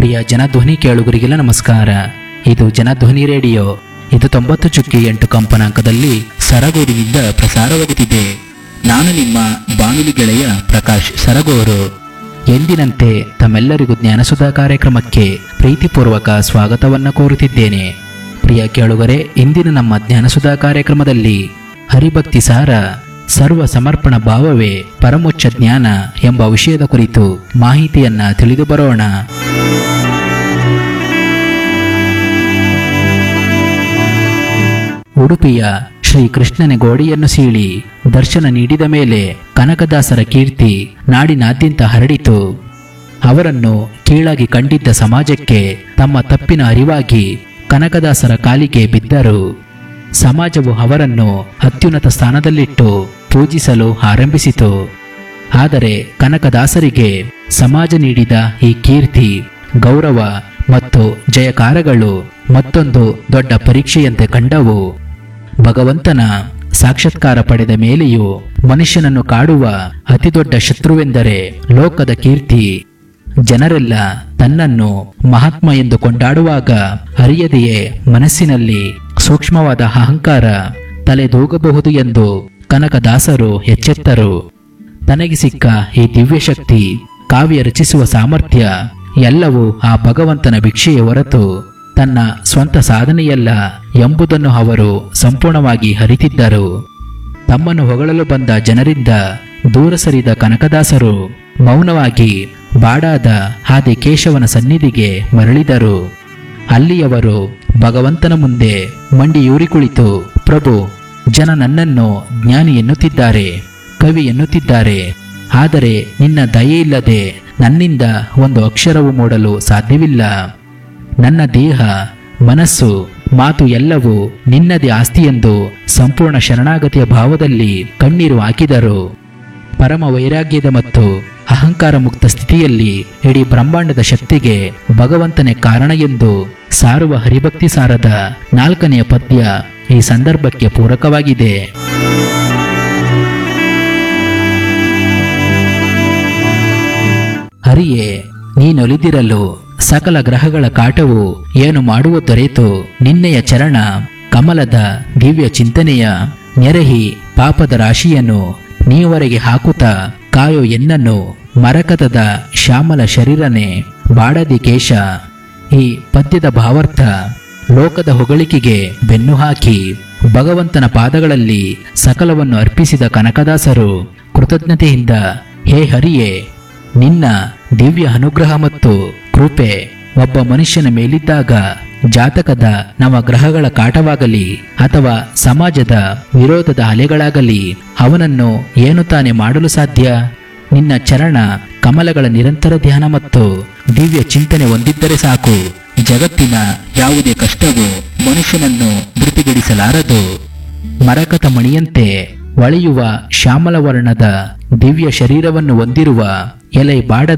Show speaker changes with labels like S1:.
S1: ಪ್ರಿಯ ಜನಧ್ವನಿ ಕೇಳುಗರಿಗೆಲ್ಲ ನಮಸ್ಕಾರ ಇದು ಜನಧ್ವನಿ ರೇಡಿಯೋ ಇದು ತೊಂಬತ್ತು ಚುಕ್ಕಿ ಎಂಟು ಕಂಪನಾಂಕದಲ್ಲಿ ಸರಗೂರಿನಿಂದ ಪ್ರಸಾರವಾಗುತ್ತಿದೆ ನಾನು ನಿಮ್ಮ ಬಾನುಲಿ ಗೆಳೆಯ ಪ್ರಕಾಶ್ ಸರಗೂರು ಎಂದಿನಂತೆ ತಮ್ಮೆಲ್ಲರಿಗೂ ಜ್ಞಾನಸುಧಾ ಕಾರ್ಯಕ್ರಮಕ್ಕೆ ಪ್ರೀತಿಪೂರ್ವಕ ಸ್ವಾಗತವನ್ನು ಕೋರುತ್ತಿದ್ದೇನೆ ಪ್ರಿಯ ಕೇಳುಗರೆ ಇಂದಿನ ನಮ್ಮ ಜ್ಞಾನಸುಧಾ ಕಾರ್ಯಕ್ರಮದಲ್ಲಿ ಹರಿಭಕ್ತಿ ಸಾರ ಸರ್ವ ಸಮರ್ಪಣ ಭಾವವೇ ಪರಮೋಚ್ಚ ಜ್ಞಾನ ಎಂಬ ವಿಷಯದ ಕುರಿತು ಮಾಹಿತಿಯನ್ನ ತಿಳಿದು ಬರೋಣ ಉಡುಪಿಯ ಶ್ರೀ ಕೃಷ್ಣನ ಗೋಡೆಯನ್ನು ಸೀಳಿ ದರ್ಶನ ನೀಡಿದ ಮೇಲೆ ಕನಕದಾಸರ ಕೀರ್ತಿ ನಾಡಿನಾದ್ಯಂತ ಹರಡಿತು ಅವರನ್ನು ಕೀಳಾಗಿ ಕಂಡಿದ್ದ ಸಮಾಜಕ್ಕೆ ತಮ್ಮ ತಪ್ಪಿನ ಅರಿವಾಗಿ ಕನಕದಾಸರ ಕಾಲಿಗೆ ಬಿದ್ದರು ಸಮಾಜವು ಅವರನ್ನು ಅತ್ಯುನ್ನತ ಸ್ಥಾನದಲ್ಲಿಟ್ಟು ಪೂಜಿಸಲು ಆರಂಭಿಸಿತು ಆದರೆ ಕನಕದಾಸರಿಗೆ ಸಮಾಜ ನೀಡಿದ ಈ ಕೀರ್ತಿ ಗೌರವ ಮತ್ತು ಜಯಕಾರಗಳು ಮತ್ತೊಂದು ದೊಡ್ಡ ಪರೀಕ್ಷೆಯಂತೆ ಕಂಡವು ಭಗವಂತನ ಸಾಕ್ಷಾತ್ಕಾರ ಪಡೆದ ಮೇಲೆಯೂ ಮನುಷ್ಯನನ್ನು ಕಾಡುವ ಅತಿದೊಡ್ಡ ಶತ್ರುವೆಂದರೆ ಲೋಕದ ಕೀರ್ತಿ ಜನರೆಲ್ಲ ತನ್ನನ್ನು ಮಹಾತ್ಮ ಎಂದು ಕೊಂಡಾಡುವಾಗ ಅರಿಯದೆಯೇ ಮನಸ್ಸಿನಲ್ಲಿ ಸೂಕ್ಷ್ಮವಾದ ಅಹಂಕಾರ ತಲೆದೂಗಬಹುದು ಎಂದು ಕನಕದಾಸರು ಎಚ್ಚೆತ್ತರು ತನಗೆ ಸಿಕ್ಕ ಈ ದಿವ್ಯಶಕ್ತಿ ಕಾವ್ಯ ರಚಿಸುವ ಸಾಮರ್ಥ್ಯ ಎಲ್ಲವೂ ಆ ಭಗವಂತನ ಭಿಕ್ಷೆಯ ಹೊರತು ತನ್ನ ಸ್ವಂತ ಸಾಧನೆಯಲ್ಲ ಎಂಬುದನ್ನು ಅವರು ಸಂಪೂರ್ಣವಾಗಿ ಅರಿತಿದ್ದರು ತಮ್ಮನ್ನು ಹೊಗಳಲು ಬಂದ ಜನರಿಂದ ದೂರ ಸರಿದ ಕನಕದಾಸರು ಮೌನವಾಗಿ ಬಾಡಾದ ಆದಿ ಕೇಶವನ ಸನ್ನಿಧಿಗೆ ಮರಳಿದರು ಅಲ್ಲಿಯವರು ಭಗವಂತನ ಮುಂದೆ ಮಂಡಿಯೂರಿ ಕುಳಿತು ಪ್ರಭು ಜನ ನನ್ನನ್ನು ಜ್ಞಾನಿ ಎನ್ನುತ್ತಿದ್ದಾರೆ ಕವಿ ಎನ್ನುತ್ತಿದ್ದಾರೆ ಆದರೆ ನಿನ್ನ ದಯೆಯಿಲ್ಲದೆ ನನ್ನಿಂದ ಒಂದು ಅಕ್ಷರವು ಮೂಡಲು ಸಾಧ್ಯವಿಲ್ಲ ನನ್ನ ದೇಹ ಮನಸ್ಸು ಮಾತು ಎಲ್ಲವೂ ನಿನ್ನದೇ ಆಸ್ತಿಯೆಂದು ಸಂಪೂರ್ಣ ಶರಣಾಗತಿಯ ಭಾವದಲ್ಲಿ ಕಣ್ಣೀರು ಹಾಕಿದರು ಪರಮ ವೈರಾಗ್ಯದ ಮತ್ತು ಅಹಂಕಾರ ಮುಕ್ತ ಸ್ಥಿತಿಯಲ್ಲಿ ಇಡೀ ಬ್ರಹ್ಮಾಂಡದ ಶಕ್ತಿಗೆ ಭಗವಂತನೇ ಕಾರಣ ಎಂದು ಸಾರುವ ಹರಿಭಕ್ತಿ ಸಾರದ ನಾಲ್ಕನೆಯ ಪದ್ಯ ಈ ಸಂದರ್ಭಕ್ಕೆ ಪೂರಕವಾಗಿದೆ ಹರಿಯೇ ನೀನೊಲಿದಿರಲು ಸಕಲ ಗ್ರಹಗಳ ಕಾಟವು ಏನು ಮಾಡುವ ದೊರೆತು ನಿನ್ನೆಯ ಚರಣ ಕಮಲದ ದಿವ್ಯ ಚಿಂತನೆಯ ನೆರಹಿ ಪಾಪದ ರಾಶಿಯನ್ನು ನೀವರೆಗೆ ಹಾಕುತ್ತಾ ಕಾಯೋ ಎನ್ನನ್ನು ಮರಕತದ ಶ್ಯಾಮಲ ಶರೀರನೆ ಬಾಡದಿ ಕೇಶ ಈ ಪದ್ಯದ ಭಾವಾರ್ಥ ಲೋಕದ ಹೊಗಳಿಕೆಗೆ ಬೆನ್ನು ಹಾಕಿ ಭಗವಂತನ ಪಾದಗಳಲ್ಲಿ ಸಕಲವನ್ನು ಅರ್ಪಿಸಿದ ಕನಕದಾಸರು ಕೃತಜ್ಞತೆಯಿಂದ ಹೇ ಹರಿಯೇ ನಿನ್ನ ದಿವ್ಯ ಅನುಗ್ರಹ ಮತ್ತು ಕೃಪೆ ಒಬ್ಬ ಮನುಷ್ಯನ ಮೇಲಿದ್ದಾಗ ಜಾತಕದ ನವ ಗ್ರಹಗಳ ಕಾಟವಾಗಲಿ ಅಥವಾ ಸಮಾಜದ ವಿರೋಧದ ಅಲೆಗಳಾಗಲಿ ಅವನನ್ನು ಏನು ತಾನೇ ಮಾಡಲು ಸಾಧ್ಯ ನಿನ್ನ ಚರಣ ಕಮಲಗಳ ನಿರಂತರ ಧ್ಯಾನ ಮತ್ತು ದಿವ್ಯ ಚಿಂತನೆ ಹೊಂದಿದ್ದರೆ ಸಾಕು ಜಗತ್ತಿನ ಯಾವುದೇ ಕಷ್ಟವು ಮನುಷ್ಯನನ್ನು ಧೃತಿಗೆಡಿಸಲಾರದು ಮರಕತ ಮಣಿಯಂತೆ ಹೊಳೆಯುವ ಶ್ಯಾಮಲ ವರ್ಣದ ದಿವ್ಯ ಶರೀರವನ್ನು ಹೊಂದಿರುವ ಎಲೆ ಬಾಡದ